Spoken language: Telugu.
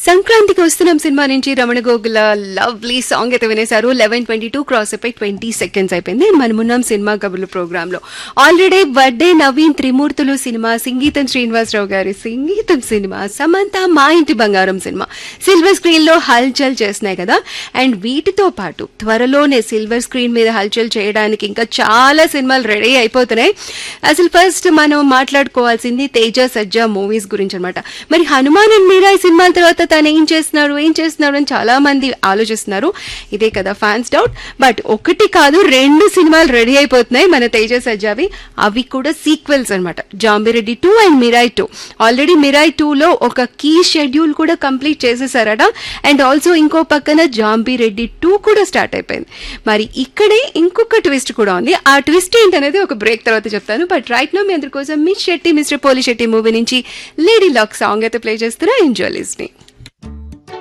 సంక్రాంతికి వస్తున్నాం సినిమా నుంచి రమణ గోగుల లవ్లీ సాంగ్ అయితే వినేశారు లెవెన్ ట్వంటీ టూ క్రాస్ అయిపోయి ట్వంటీ సెకండ్స్ అయిపోయింది మనమున్నాం సినిమా కబుర్లు ప్రోగ్రామ్ లో already birthday Naveen Trimurthulu cinema సంగీతం శ్రీనివాసరావు గారి సంగీతం సినిమా సమంత మా ఇంటి బంగారం సినిమా సిల్వర్ స్క్రీన్ లో హల్చల్ చేస్తున్నాయి కదా అండ్ వీటితో పాటు త్వరలోనే సిల్వర్ స్క్రీన్ మీద హల్చల్ చేయడానికి ఇంకా చాలా సినిమాలు రెడీ అయిపోతున్నాయి అసలు ఫస్ట్ మనం మాట్లాడుకోవాల్సింది తేజ సజ్జా మూవీస్ గురించి అనమాట మరి హనుమాన్ అండ్ మీరా ఈ సినిమాల తర్వాత తను ఏం చేస్తున్నాడు ఏం చేస్తున్నాడు అని చాలా మంది ఆలోచిస్తున్నారు ఇదే కదా ఫ్యాన్స్ డౌట్ బట్ ఒకటి కాదు రెండు సినిమాలు రెడీ అయిపోతున్నాయి మన తేజ సజ్జావి అవి కూడా సీక్వెల్స్ అనమాట Zombie Reddy two and Mirai two already Mirai టూలో ఒక కీ షెడ్యూల్ కూడా కంప్లీట్ చేసేసారట అండ్ ఆల్సో ఇంకో పక్కన జాంబిరెడ్డి టూ కూడా స్టార్ట్ అయిపోయింది మరి ఇక్కడే ఇంకొక ట్విస్ట్ కూడా ఉంది ఆ ట్విస్ట్ ఏంటనేది ఒక బ్రేక్ తర్వాత చెప్తాను బట్ రైట్ నో మీ అందరి కోసం miss Shetty mister Polishetty movie నుంచి లేడీ లాక్ సాంగ్ అయితే ప్లే చేస్తున్నా ఎంజాయ్ లిస్నింగ్